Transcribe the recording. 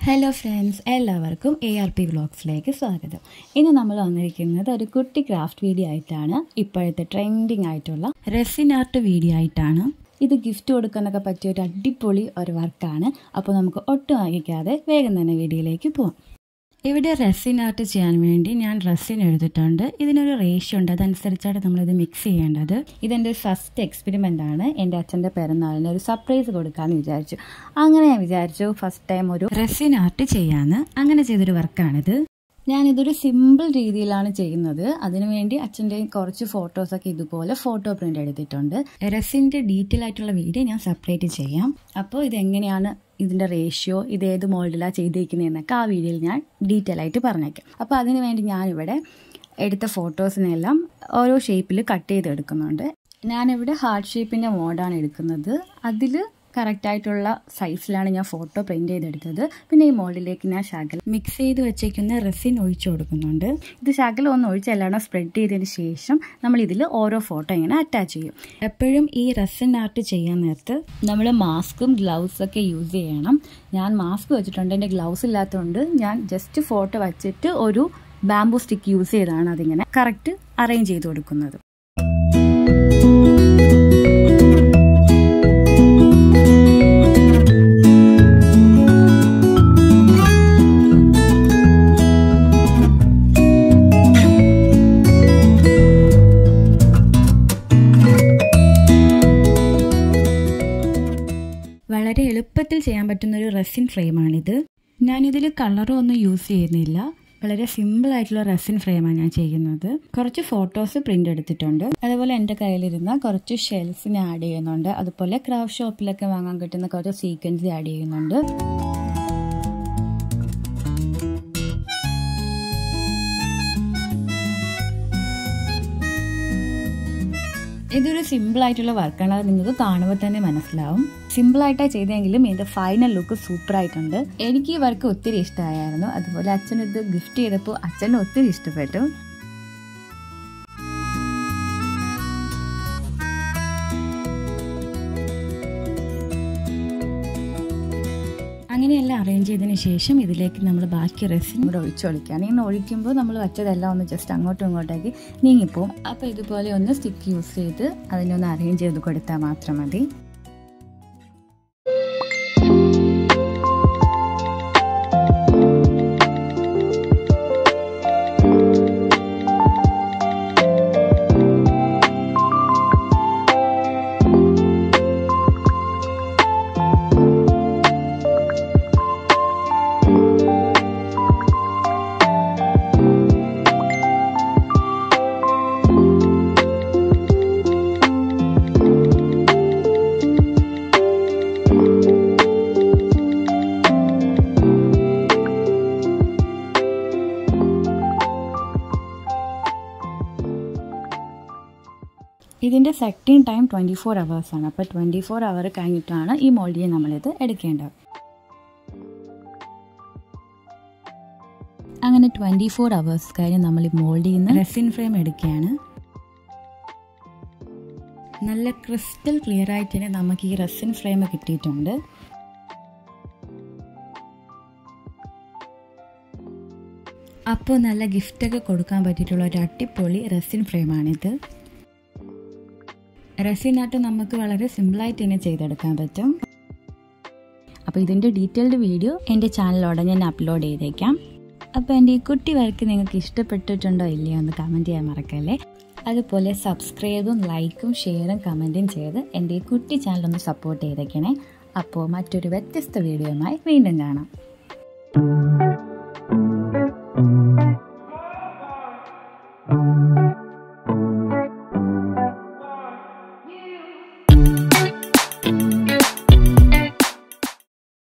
hello friends എല്ലാവർക്കും A R P വ്ളോഗ്സിലേക്ക് സ്വാഗതം ഇന്ന് നമ്മൾ വന്നിരിക്കുന്നത് ഒരു കുട്ടി ക്രാഫ്റ്റ് വീഡിയോ ആയിട്ടാണ് ഇപ്പോഴത്തെ ട്രെൻഡിങ് ആയിട്ടുള്ള റെസിൻ ആർട്ട് വീഡിയോ ആയിട്ടാണ് ഇത് ഗിഫ്റ്റ് കൊടുക്കാനൊക്കെ പറ്റിയ ഒരു അടിപൊളി ഒരു വർക്കാണ് അപ്പോൾ നമുക്ക് ഒട്ടും വൈകിക്കാതെ വേഗം തന്നെ വീഡിയോയിലേക്ക് പോവാം ഇവിടെ റെസിൻ ആർട്ട് ചെയ്യാൻ വേണ്ടി ഞാൻ റെസിൻ എടുത്തിട്ടുണ്ട് ഇതിനൊരു റേഷ്യോ ഉണ്ട് അതനുസരിച്ചാണ് നമ്മളിത് മിക്സ് ചെയ്യേണ്ടത് ഇതെൻ്റെ ഫസ്റ്റ് എക്സ്പെരിമെൻ്റ് ആണ് എൻ്റെ അച്ഛൻ്റെ പിറന്നാളിന് ഒരു സർപ്രൈസ് കൊടുക്കാമെന്ന് വിചാരിച്ചു അങ്ങനെ ഞാൻ വിചാരിച്ചു ഫസ്റ്റ് ടൈം ഒരു റെസിൻ ആർട്ട് ചെയ്യാമെന്ന് അങ്ങനെ ചെയ്തൊരു വർക്കാണിത് ഞാനിതൊരു സിമ്പിൾ രീതിയിലാണ് ചെയ്യുന്നത് അതിനുവേണ്ടി അച്ഛൻ്റെ കുറച്ച് ഫോട്ടോസൊക്കെ ഇതുപോലെ ഫോട്ടോ പ്രിന്റ് എടുത്തിട്ടുണ്ട് റെസിൻ്റെ ഡീറ്റെയിൽ ആയിട്ടുള്ള വീഡിയോ ഞാൻ സെപ്പറേറ്റ് ചെയ്യാം അപ്പോൾ ഇതെങ്ങനെയാണ് ഇതിൻ്റെ റേഷ്യോ ഇത് ഏത് മോൾഡിലാണ് ചെയ്തിരിക്കുന്നതെന്നൊക്കെ ആ വീഡിയോയിൽ ഞാൻ ഡീറ്റെയിൽ ആയിട്ട് പറഞ്ഞേക്കാം അപ്പോൾ അതിന് വേണ്ടി ഞാനിവിടെ എടുത്ത ഫോട്ടോസിനെല്ലാം ഓരോ ഷേപ്പിൽ കട്ട് ചെയ്തെടുക്കുന്നുണ്ട് ഞാനിവിടെ ഹാർട്ട് ഷേപ്പിൻ്റെ മോഡാണ് എടുക്കുന്നത് അതിൽ കറക്റ്റായിട്ടുള്ള സൈസിലാണ് ഞാൻ ഫോട്ടോ പ്രിന്റ് ചെയ്തെടുത്തത് പിന്നെ ഈ മോൾഡിലേക്ക് ഞാൻ ശകലം മിക്സ് ചെയ്ത് വെച്ചേക്കുന്ന റെസിൻ ഒഴിച്ചു കൊടുക്കുന്നുണ്ട് ഇത് ശകലം ഒന്ന് ഒഴിച്ച് എല്ലാം സ്പ്രെഡ് ചെയ്തതിന് ശേഷം നമ്മൾ ഇതിൽ ഓരോ ഫോട്ടോ ഇങ്ങനെ അറ്റാച്ച് ചെയ്യും എപ്പോഴും ഈ റെസിൻ ആർട്ട് ചെയ്യാൻ നേരത്ത് നമ്മൾ മാസ്കും ഗ്ലൗസ് ഒക്കെ യൂസ് ചെയ്യണം ഞാൻ മാസ്ക് വെച്ചിട്ടുണ്ട് എൻ്റെ ഗ്ലൗസ് ഇല്ലാത്തതുകൊണ്ട് ഞാൻ ജസ്റ്റ് ഫോട്ടോ വെച്ചിട്ട് ഒരു ബാംബു സ്റ്റിക്ക് യൂസ് ചെയ്താണ് അതിങ്ങനെ കറക്റ്റ് അറേഞ്ച് ചെയ്ത് കൊടുക്കുന്നത് വളരെ എളുപ്പത്തിൽ ചെയ്യാൻ പറ്റുന്ന ഒരു റെസിൻ ഫ്രെയിമാണിത് ഞാനിതിൽ കളറും ഒന്നും യൂസ് ചെയ്യുന്നില്ല വളരെ സിമ്പിൾ ആയിട്ടുള്ള റെസിൻ ഫ്രെയിമാണ് ഞാൻ ചെയ്യുന്നത് കുറച്ച് ഫോട്ടോസ് പ്രിന്റ് എടുത്തിട്ടുണ്ട് അതുപോലെ എൻ്റെ കയ്യിലിരുന്ന കുറച്ച് ഷെൽസിന് ആഡ് ചെയ്യുന്നുണ്ട് അതുപോലെ ക്രാഫ്റ്റ് ഷോപ്പിലൊക്കെ വാങ്ങാൻ കിട്ടുന്ന കുറച്ച് സീക്വൻസ് ആഡ് ചെയ്യുന്നുണ്ട് ഇതൊരു സിമ്പിൾ ആയിട്ടുള്ള വർക്കാണ് അത് നിങ്ങൾക്ക് കാണുമ്പോൾ തന്നെ മനസ്സിലാവും സിമ്പിൾ ആയിട്ടാണ് ചെയ്തെങ്കിലും ഇതിന്റെ ഫൈനൽ ലുക്ക് സൂപ്പർ ആയിട്ടുണ്ട് എനിക്ക് ഈ വർക്ക് ഒത്തിരി ഇഷ്ടമായിരുന്നു അതുപോലെ അച്ഛൻ ഇത് ഗിഫ്റ്റ് ചെയ്തപ്പോൾ അച്ഛന് ഒത്തിരി ഇഷ്ടപ്പെട്ടു അങ്ങനെയെല്ലാം അറേഞ്ച് ചെയ്തതിന് ശേഷം ഇതിലേക്ക് നമ്മൾ ബാക്കി റെസിൻ കൂടെ ഒഴിച്ചൊളിക്കുകയാണ് ഇങ്ങനെ ഒഴിക്കുമ്പോൾ നമ്മൾ വച്ചതെല്ലാം ഒന്ന് ജസ്റ്റ് അങ്ങോട്ടും ഇങ്ങോട്ടേക്ക് നീങ്ങിപ്പോവും അപ്പോൾ ഇതുപോലെ ഒന്ന് സ്റ്റിക്ക് യൂസ് ചെയ്ത് അതിനൊന്ന് അറേഞ്ച് ചെയ്ത് കൊടുത്താൽ മാത്രം മതി ഇതിൻ്റെ സെറ്റിംഗ് ടൈം ട്വൻറ്റി ഫോർ അവേഴ്സാണ് അപ്പോൾ ട്വൻറ്റി ഫോർ അവർ കഴിഞ്ഞിട്ടാണ് ഈ മോൾഡിയെ നമ്മളിത് എടുക്കേണ്ടത് അങ്ങനെ ട്വൻറ്റി ഫോർ അവേഴ്സ് കഴിഞ്ഞ് നമ്മൾ ഈ മോൾഡിൽ നിന്ന് റെസിൻ ഫ്രെയിം എടുക്കുകയാണ് നല്ല ക്രിസ്റ്റൽ ക്ലിയർ ആയിട്ട് തന്നെ നമുക്ക് ഈ റെസിൻ ഫ്രെയിം കിട്ടിയിട്ടുണ്ട് അപ്പോൾ നല്ല ഗിഫ്റ്റൊക്കെ കൊടുക്കാൻ പറ്റിയിട്ടുള്ള ഒരു അടിപൊളി റെസിൻ ഫ്രെയിമാണിത് റെസിനായിട്ട് നമുക്ക് വളരെ സിമ്പിളായിട്ട് തന്നെ ചെയ്തെടുക്കാൻ പറ്റും അപ്പോൾ ഇതിൻ്റെ ഡീറ്റെയിൽഡ് വീഡിയോ എൻ്റെ ചാനലിലൂടെ ഞാൻ അപ്ലോഡ് ചെയ്തേക്കാം അപ്പോൾ എൻ്റെ ഈ കുട്ടി വർക്ക് നിങ്ങൾക്ക് ഇഷ്ടപ്പെട്ടിട്ടുണ്ടോ ഇല്ലയോ എന്ന് കമൻറ്റ് ചെയ്യാൻ മറക്കല്ലേ അതുപോലെ സബ്സ്ക്രൈബും ലൈക്കും ഷെയറും കമൻറ്റും ചെയ്ത് എൻ്റെ ഈ കുട്ടി ചാനലൊന്ന് സപ്പോർട്ട് ചെയ്തേക്കണേ അപ്പോൾ മറ്റൊരു വ്യത്യസ്ത വീഡിയോയുമായി വീണ്ടും കാണാം